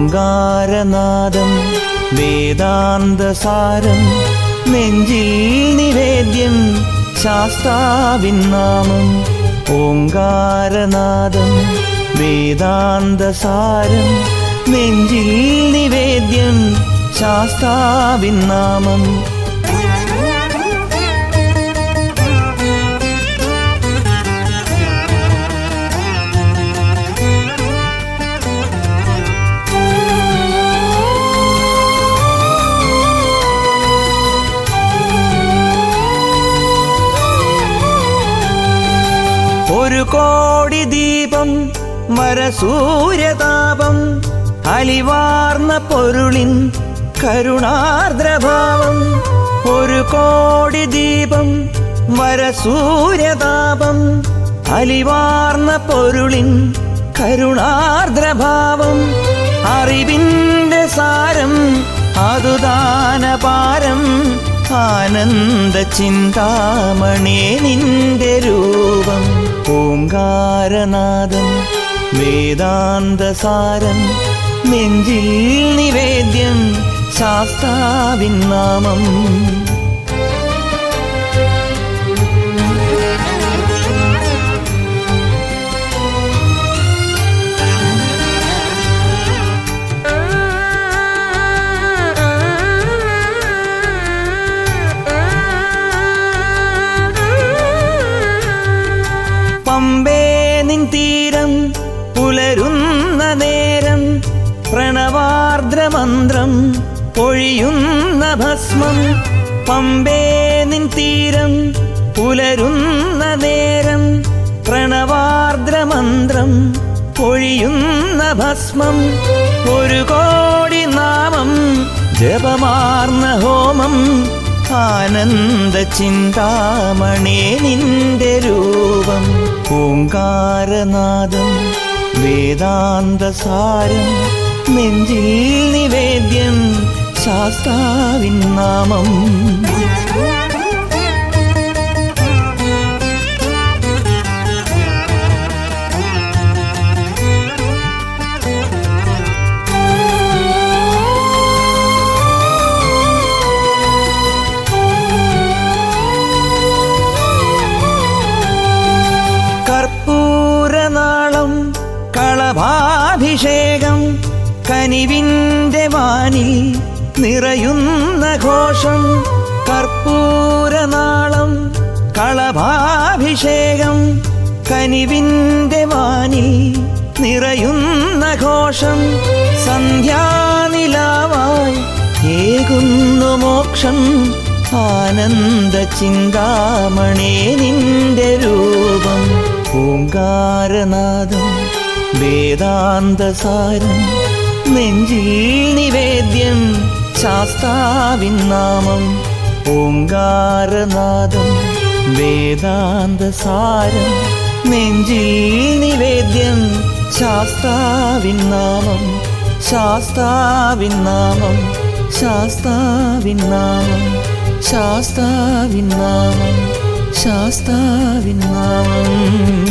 ഓങ്കാരനാദം വേദാന്തസാരം നെഞ്ചിൽ നിവേദ്യം ശാസ്താവിൻ നാമം ഓങ്കാരനാദം വേദാന്തസാരം നെഞ്ചിൽ നിവേദ്യം ശാസ്താവിൻ നാമം ഒരു കോടി ദീപം വരസൂര്യതാപം അലിവാർന്ന പൊരുളിൻ കരുണാർദ്രഭാവം ഒരു കോടി ദീപം വരസൂര്യതാപം അലിവാർന്ന പൊരുളിൻ കരുണാർദ്രഭാവം അറിവിന്റെ സാരം അതുദാനപാരം ആനന്ദ ചിന്താമണേ നിന്റെ രൂപം ഓങ്കാരനാദം വേദാന്തസാരം നെഞ്ചിൽ നിവേദ്യം ശാസ്താവിൻ നാമം പമ്പേ നിൻ തീരം പുലരുന്ന നേരം പ്രണവാർദ്രമന്ത്രം പൊഴിയുന്ന ഭസ്മം പമ്പേ നിൻ തീരം പുലരുന്ന നേരം പ്രണവാർദ്രമന്ത്രം പൊഴിയുന്ന ഭസ്മം ഒരു കോടി നാമം ജപമാർന്ന ഹോമം ആനന്ദ ചിന്താമണേ നിന്റെ രൂപം ഓങ്കാരനാദം വേദാന്തസാരം നെഞ്ചിൽ നിവേദ്യം ശാസ്താവിൻ നാമം കർപ്പൂരനാളം കളഭാഭിഷേകം കനിവിന്റെ വാനിൽ നിറയുന്ന ഘോഷം കർപ്പൂരനാളം കളഭാഭിഷേകം കനിവിന്റെ വാനിൽ നിറയുന്ന ഘോഷം സന്ധ്യാനിലാവായി ഏകുന്നു മോക്ഷം ആനന്ദ ചിന്താമണേ നിന്റെ രൂപം ഓങ്കാരനാദം വേദാന്തസാരം നെഞ്ചിൽ നിവേദ്യം ശാസ്താവിൻ നാമം ഓങ്കാരനാദം വേദാന്തസാരം നെഞ്ചിൽ നിവേദ്യം ശാസ്താവിൻ നാമം ശാസ്താവിൻ നാമം ശാസ്താവിൻ നാമം ശാസ്താവിൻ നാമം ശാസ്താവിൻ നാമം